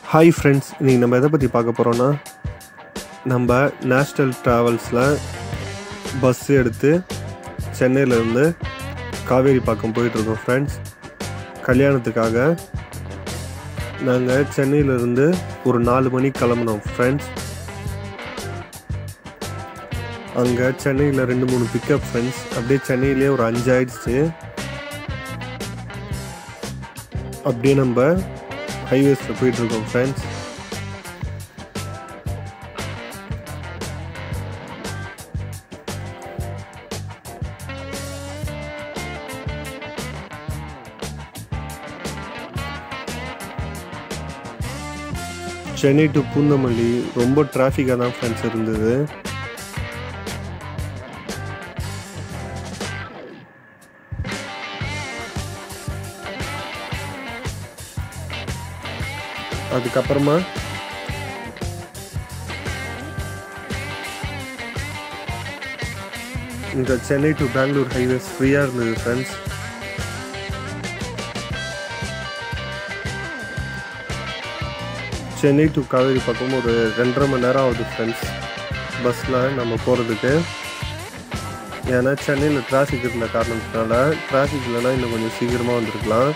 hi friends இன்றைக்கி நம்ம எதை பற்றி பார்க்க போகிறோன்னா நம்ம நேஷ்னல் ட்ராவல்ஸில் பஸ் எடுத்து சென்னையிலேருந்து காவேரி பாக்கம் போயிட்டுருக்கோம் ஃப்ரெண்ட்ஸ் கல்யாணத்துக்காக நாங்கள் சென்னையிலேருந்து ஒரு நாலு மணிக்கு கிளம்புனோம் ஃப்ரெண்ட்ஸ் அங்கே சென்னையில் ரெண்டு மூணு பிக்கப் ஃப்ரெண்ட்ஸ் அப்படியே சென்னையிலே ஒரு அஞ்சு ஆயிடுச்சு அப்படியே நம்ம ஹைவேஸில் போயிட்டுருக்கோம் ஃப்ரெண்ட்ஸ் சென்னை டு பூந்தமல்லி ரொம்ப டிராஃபிக்காக தான் ஃப்ரெண்ட்ஸ் இருந்தது அதுக்கப்புறமா இந்த சென்னை டு பெங்களூர் ஹைவேஸ் ஃப்ரீயாக இருந்தது ஃப்ரெண்ட்ஸ் சென்னை டு காவேரி பக்கம் ஒரு ரெண்டரை மணி நேரம் ஆகுது ஃப்ரெண்ட்ஸ் பஸ்ஸில் நம்ம போகிறதுக்கு ஏன்னா சென்னையில் டிராஃபிக் இருந்த காரணத்தினால டிராஃபிக் இல்லைன்னா இன்னும் கொஞ்சம் சீக்கிரமாக வந்திருக்கலாம்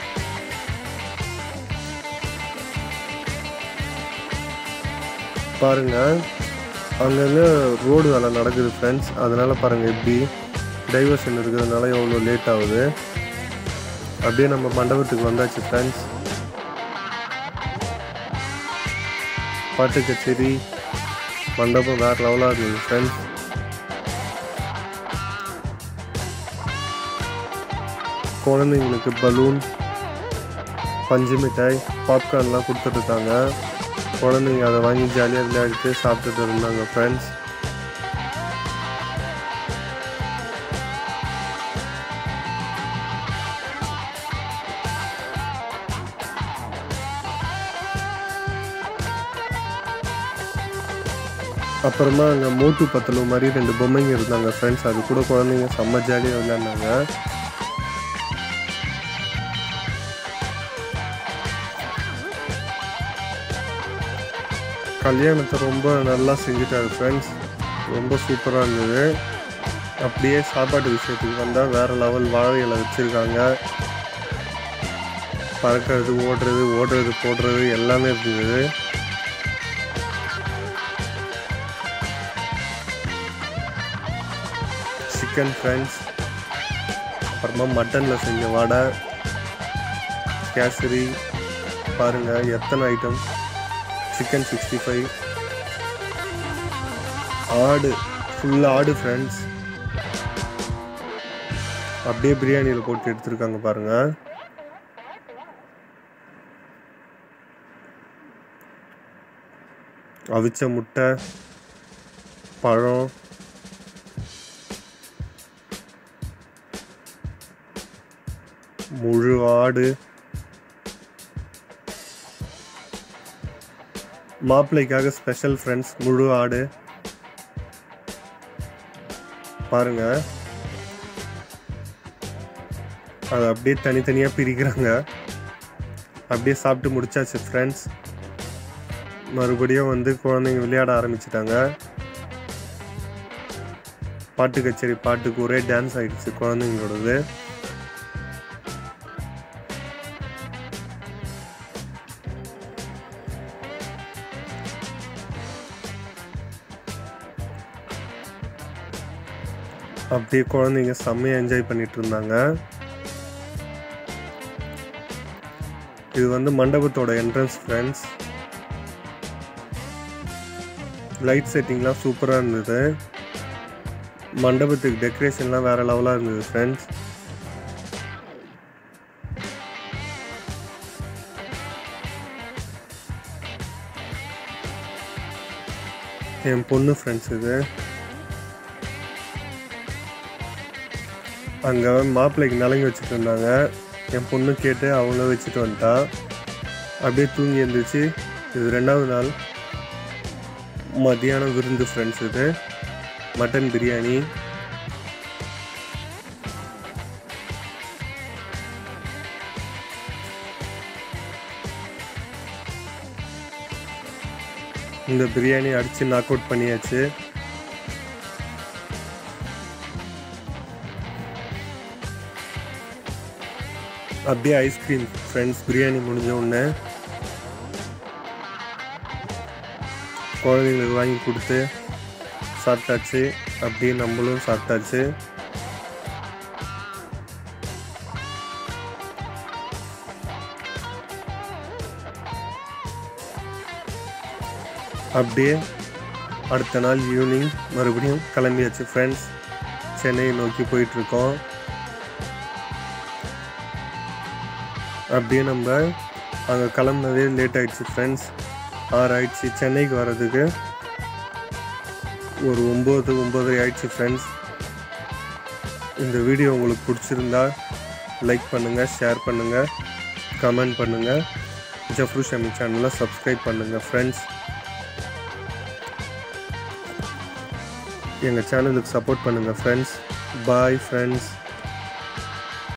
பாருங்க அங்கங்கே ரோடு வேலை நடக்குது ஃப்ரெண்ட்ஸ் அதனால் பாருங்கள் எப்படி டைவர்ஷன் இருக்கிறதுனால எவ்வளோ லேட் ஆகுது அப்படியே நம்ம மண்டபத்துக்கு வந்தாச்சு ஃப்ரெண்ட்ஸ் பாட்டு கச்சேரி மண்டபம் வேறு லெவலாக இருந்தது ஃப்ரெண்ட்ஸ் குழந்தைங்களுக்கு பலூன் பஞ்சு மிட்டாய் பாப்கார்ன்லாம் கொடுத்துட்ருக்காங்க குழந்தைங்க அதை வாங்கி ஜாலியாக விளையாடிட்டு சாப்பிட்டுட்டு இருந்தாங்க ஃப்ரெண்ட்ஸ் அப்புறமா அங்கே மோட்டு பத்தலு மாதிரி ரெண்டு பொம்மைங்க இருந்தாங்க ஃப்ரெண்ட்ஸ் அது கூட குழந்தைங்க செம்ம ஜாலியாக விளையாடினாங்க கல்யாணத்தை ரொம்ப நல்லா செஞ்சுட்டாரு ஃப்ரெண்ட்ஸ் ரொம்ப சூப்பராக இருந்தது அப்படியே சாப்பாட்டு விஷயத்துக்கு வந்தால் வேறு லெவல் வாழை இலை வச்சுருக்காங்க பறக்கிறது ஓடுறது ஓடுறது போடுறது எல்லாமே இருந்தது சிக்கன் ஃப்ரெண்ட்ஸ் அப்புறமா மட்டனில் செஞ்ச வடை கேசரி பாருங்கள் எத்தனை ஐட்டம் சிக்கன் சிக்ஸ்டி ஃபைவ் ஆடு ஃபுல் ஆடு ஃப்ரெண்ட்ஸ் அப்படியே பிரியாணியில் போட்டு எடுத்துருக்காங்க பாருங்க அவிச்ச முட்டை பழம் முழு ஆடு மாப்பிள்ளைக்காக ஸ்பெஷல் ஃப்ரெண்ட்ஸ் முழு ஆடு பாருங்க அதை அப்படியே தனித்தனியாக பிரிக்கிறாங்க அப்படியே சாப்பிட்டு முடிச்சாச்சு ஃப்ரெண்ட்ஸ் மறுபடியும் வந்து குழந்தைங்க விளையாட ஆரம்பிச்சிட்டாங்க பாட்டு கச்சேரி பாட்டுக்கு ஒரே டான்ஸ் ஆயிடுச்சு குழந்தைங்களோடது அப்படியே குழந்தைங்க செம்மையாக என்ஜாய் பண்ணிட்டு இருந்தாங்க இது வந்து மண்டபத்தோட என்ட்ரன்ஸ் ஃப்ரெண்ட்ஸ் லைட் செட்டிங்லாம் சூப்பராக இருந்தது மண்டபத்துக்கு டெக்கரேஷன்லாம் வேறு லெவலாக இருந்தது ஃப்ரெண்ட்ஸ் என் பொண்ணு ஃப்ரெண்ட்ஸ் இது அங்கே மாப்பிள்ளைக்கு நலங்கு வச்சுட்டு இருந்தாங்க என் பொண்ணு கேட்டு அவங்க வச்சுட்டு வந்துட்டா அப்படியே தூங்கி எழுந்திரிச்சு இது ரெண்டாவது நாள் மத்தியானம் விருந்து ஃப்ரெண்ட்ஸ் இது மட்டன் பிரியாணி இந்த பிரியாணி அடித்து நாக் அவுட் பண்ணியாச்சு அப்படியே ஐஸ்கிரீம் ஃப்ரெண்ட்ஸ் பிரியாணி முடிஞ்ச உடனே குழந்தைங்களுக்கு வாங்கி கொடுத்து சாப்பிட்டாச்சு அப்படியே நம்மளும் சாப்பிட்டாச்சு அப்படியே அடுத்த நாள் ஈவினிங் மறுபடியும் கிளம்பியாச்சு ஃப்ரெண்ட்ஸ் சென்னையை நோக்கி போயிட்டுருக்கோம் அப்படியே நம்ம அங்கே கிளம்புனதே லேட் ஆயிடுச்சு ஃப்ரெண்ட்ஸ் ஆறு ஆயிடுச்சு சென்னைக்கு வர்றதுக்கு ஒரு ஒம்பது ஒம்பதரை ஆயிடுச்சு ஃப்ரெண்ட்ஸ் இந்த வீடியோ உங்களுக்கு பிடிச்சிருந்தா லைக் பண்ணுங்கள் ஷேர் பண்ணுங்கள் கமெண்ட் பண்ணுங்கள் ஜஃப்ரு ஷமி சேனலை சப்ஸ்கிரைப் பண்ணுங்கள் ஃப்ரெண்ட்ஸ் எங்கள் சேனலுக்கு சப்போர்ட் பண்ணுங்கள் ஃப்ரெண்ட்ஸ் பாய் ஃப்ரெண்ட்ஸ்